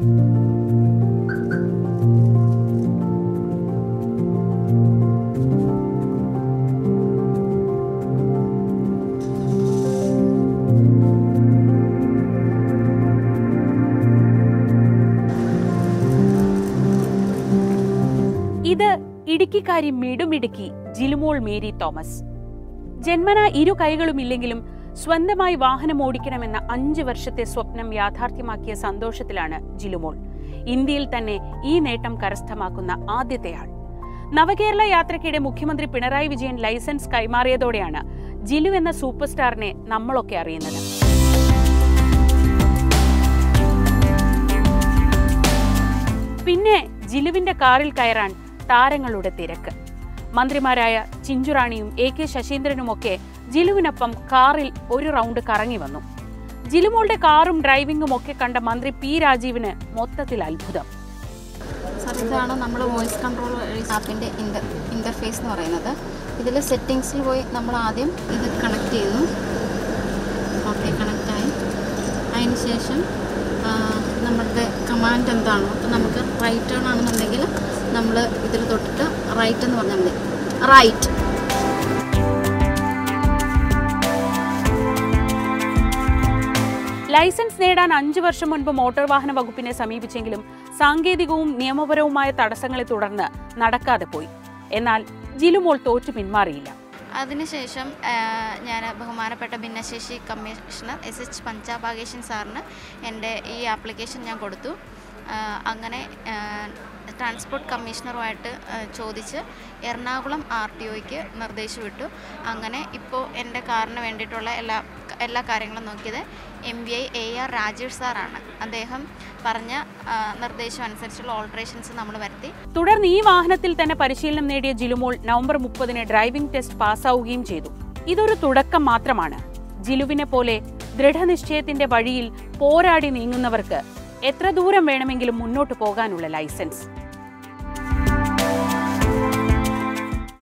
ഇത് ഇടുക്കിക്കാരി മിടുമിടുക്കി ജിലുമോൾ Mary Thomas ജന്മന ഇരു കൈകളുമില്ലെങ്കിലും സ്വന്തമായി വാഹനം ഓടിക്കണമെന്ന അഞ്ച് വർഷത്തെ സ്വപ്നം യാഥാർത്ഥ്യമാക്കിയ സന്തോഷത്തിലാണ് ജിലുമോൾ ഇന്ത്യയിൽ തന്നെ ഈ നേട്ടം കരസ്ഥമാക്കുന്ന ആദ്യത്തെയാൾ നവകേരള യാത്രയ്ക്കിടെ മുഖ്യമന്ത്രി പിണറായി വിജയൻ ലൈസൻസ് കൈമാറിയതോടെയാണ് ജിലു എന്ന സൂപ്പർ സ്റ്റാറിനെ നമ്മളൊക്കെ അറിയുന്നത് പിന്നെ ജിലുവിന്റെ കാറിൽ കയറാൻ താരങ്ങളുടെ തിരക്ക് മന്ത്രിമാരായ ചിഞ്ചുറാണിയും എ കെ ശശീന്ദ്രനുമൊക്കെ ജിലുവിനൊപ്പം കാറിൽ ഒരു റൗണ്ട് കറങ്ങി വന്നു ജിലുമോളുടെ കാറും ഡ്രൈവിംഗും ഒക്കെ കണ്ട മന്ത്രി പി രാജീവിന് മൊത്തത്തിൽ അത്ഭുതം സാർ ഇതാണ് നമ്മൾ വോയിസ് കൺട്രോൾ ആപ്പിൻ്റെ ഇൻ്റർ ഇൻ്റർഫേസ് എന്ന് പറയുന്നത് ഇതിൽ സെറ്റിങ്സിൽ പോയി നമ്മൾ ആദ്യം ഇത് കണക്ട് ചെയ്തു ഓക്കെ കണക്റ്റായി അതിന് ശേഷം ആ, നമ്മളുടെ കമാൻഡ് എന്താണോ അപ്പോൾ നമുക്ക് റൈറ്റ് ടേൺ ആണെന്നുണ്ടെങ്കിൽ നമ്മൾ ഇതിൽ തൊട്ടിട്ട് റൈറ്റ് എന്ന് പറഞ്ഞാൽ മതി റൈറ്റ് ലൈസൻസ് നേടാൻ അഞ്ചു വർഷം മുൻപ് മോട്ടോർ വാഹന വകുപ്പിനെ സമീപിച്ചെങ്കിലും സാങ്കേതികവും നിയമപരവുമായ തടസ്സങ്ങളെ തുടർന്ന് നടക്കാതെ പോയി എന്നാൽ ജിലുമോൾ തോറ്റു പിന്മാറിയില്ല അതിനുശേഷം ഞാൻ ബഹുമാനപ്പെട്ട ഭിന്നശേഷി കമ്മീഷണർ എസ് എച്ച് പഞ്ചാഭാഗേഷൻ സാറിന് എൻ്റെ ഈ ആപ്ലിക്കേഷൻ ഞാൻ കൊടുത്തു ആ, അങ്ങനെ ആ, ട്രാൻസ്പോർട്ട് കമ്മീഷണറുമായിട്ട് ആ, ചോദിച്ച് എറണാകുളം ആർ ടി ഒയ്ക്ക് നിർദ്ദേശം വിട്ടു അങ്ങനെ ഇപ്പോൾ എൻ്റെ കാറിന് വേണ്ടിയിട്ടുള്ള എല്ലാ എല്ലാ കാര്യങ്ങളും നോക്കിയത് M V I A R Rajesh സാറാണ് അദ്ദേഹം പറഞ്ഞ ആ, നിർദ്ദേശം അനുസരിച്ചുള്ള ഓൾട്രേഷൻസ് നമ്മൾ വരുത്തി തുടർന്ന് ഈ വാഹനത്തിൽ തന്നെ പരിശീലനം നേടിയ ജിലുമോൾ നവംബർ മുപ്പതിന് ഡ്രൈവിംഗ് ടെസ്റ്റ് പാസ്സാവുകയും ചെയ്തു ഇതൊരു തുടക്കം മാത്രമാണ് ജിലുവിനെ പോലെ ദൃഢനിശ്ചയത്തിന്റെ വഴിയിൽ പോരാടി നീങ്ങുന്നവർക്ക് എത്ര ദൂരം വേണമെങ്കിലും മുന്നോട്ട് പോകാനുള്ള ലൈസൻസ്